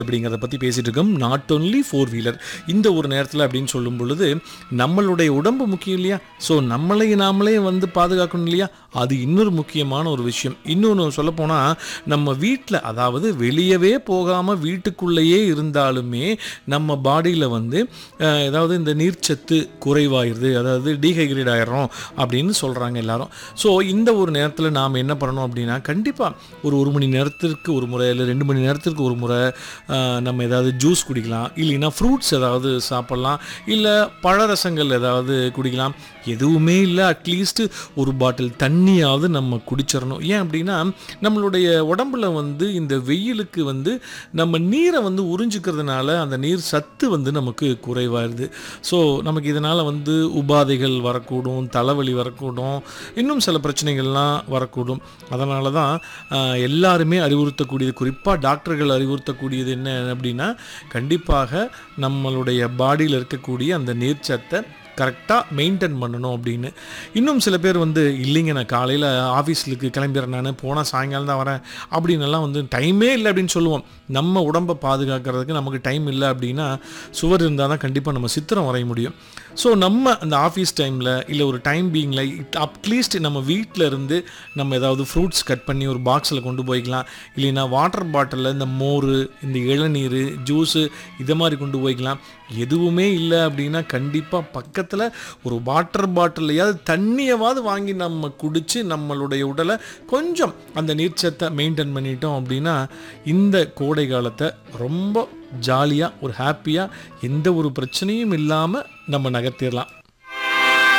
அப்படிங்கிறத பற்றி பேசிகிட்டு இருக்கோம் நாட் ஒன்லி ஃபோர் வீலர் இந்த ஒரு நேரத்தில் அப்படின்னு சொல்லும் பொழுது நம்மளுடைய உடம்பு முக்கியம் இல்லையா ஸோ நம்மளை நாமளே வந்து பாதுகாக்கணும் இல்லையா அது இன்னொரு முக்கியமான ஒரு விஷயம் இன்னொன்று சொல்லப்போனால் நம்ம வீட்டில் அதாவது வெளியவே போகாமல் வீட்டுக்குள்ளேயே இருந்தாலுமே நம்ம பாடியில் வந்து அஹ், ஏதாவது இந்த நீர்ச்சத்து குறைவாயிருது அதாவது டீஹைட்ரேட் ஆயிடுறோம் அப்படின்னு சொல்கிறாங்க எல்லாரும் ஸோ இந்த ஒரு நேரத்தில் நாம் என்ன பண்ணணும் அப்படின்னா கண்டிப்பாக ஒரு ஒரு மணி நேரத்திற்கு ஒரு முறை இல்லை ரெண்டு மணி நேரத்திற்கு ஒரு முறை ஆஹ், நம்ம ஏதாவது ஜூஸ் குடிக்கலாம் இல்லைன்னா ஃப்ரூட்ஸ் ஏதாவது சாப்பிட்லாம் இல்லை பழரசங்கள் ஏதாவது குடிக்கலாம் எதுவுமே இல்லை அட்லீஸ்ட் ஒரு பாட்டில் தண்ணியாவது நம்ம குடிச்சிடணும் ஏன் அப்படின்னா நம்மளுடைய உடம்புல வந்து இந்த வெயிலுக்கு வந்து நம்ம நீரை வந்து உறிஞ்சிக்கிறதுனால அந்த நீர் சத்து வந்து நமக்கு குறைவாயிருது ஸோ நமக்கு இதனால் வந்து உபாதைகள் வரக்கூடும் தலைவலி வரக்கூடும் இன்னும் சில பிரச்சனைகள்லாம் வரக்கூடும் அதனால தான் ஆஹ், எல்லாருமே அறிவுறுத்தக்கூடியது குறிப்பாக டாக்டர்கள் அறிவுறுத்தக்கூடியது என்ன அப்படின்னா கண்டிப்பாக நம்மளுடைய பாடியில் இருக்கக்கூடிய அந்த நீர்ச்சத்தை கரெக்டாக மெயின்டைன் பண்ணணும் அப்படின்னு இன்னும் சில பேர் வந்து இல்லைங்க நான் காலையில் ஆஃபீஸுக்கு கிளம்பிடுறேன் நான் போனால் சாயங்காலம் தான் வரேன் அப்படின்னு எல்லாம் வந்து டைமே இல்லை அப்படின்னு சொல்லுவோம் நம்ம உடம்பை பாதுகாக்கிறதுக்கு நமக்கு டைம் இல்லை அப்படின்னா சுவர் இருந்தால் தான் கண்டிப்பாக நம்ம சித்திரம் வரைய முடியும் ஸோ நம்ம அந்த ஆஃபீஸ் டைமில் இல்லை ஒரு டைம் பீயிங்கில் அட்லீஸ்ட் நம்ம வீட்டில் இருந்து நம்ம ஏதாவது ஃப்ரூட்ஸ் கட் பண்ணி ஒரு பாக்ஸில் கொண்டு போய்க்கலாம் இல்லைன்னா வாட்டர் பாட்டிலில் இந்த மோர் இந்த இளநீர் ஜூஸு இதை மாதிரி கொண்டு போய்க்கலாம் எதுவுமே இல்லை அப்படின்னா கண்டிப்பாக பக்கத்தில் ஒரு வாட்டர் பாட்டிலையாவது தண்ணியவாவது வாங்கி நம்ம குடித்து நம்மளுடைய உடலை கொஞ்சம் அந்த நீர்ச்சத்தை மெயின்டைன் பண்ணிட்டோம் அப்படின்னா இந்த கோடை காலத்தை ரொம்ப ஜாலியாக ஒரு ஹாப்பியாக எந்த ஒரு பிரச்சனையும் இல்லாமல் நம்ம நகர்த்திடலாம்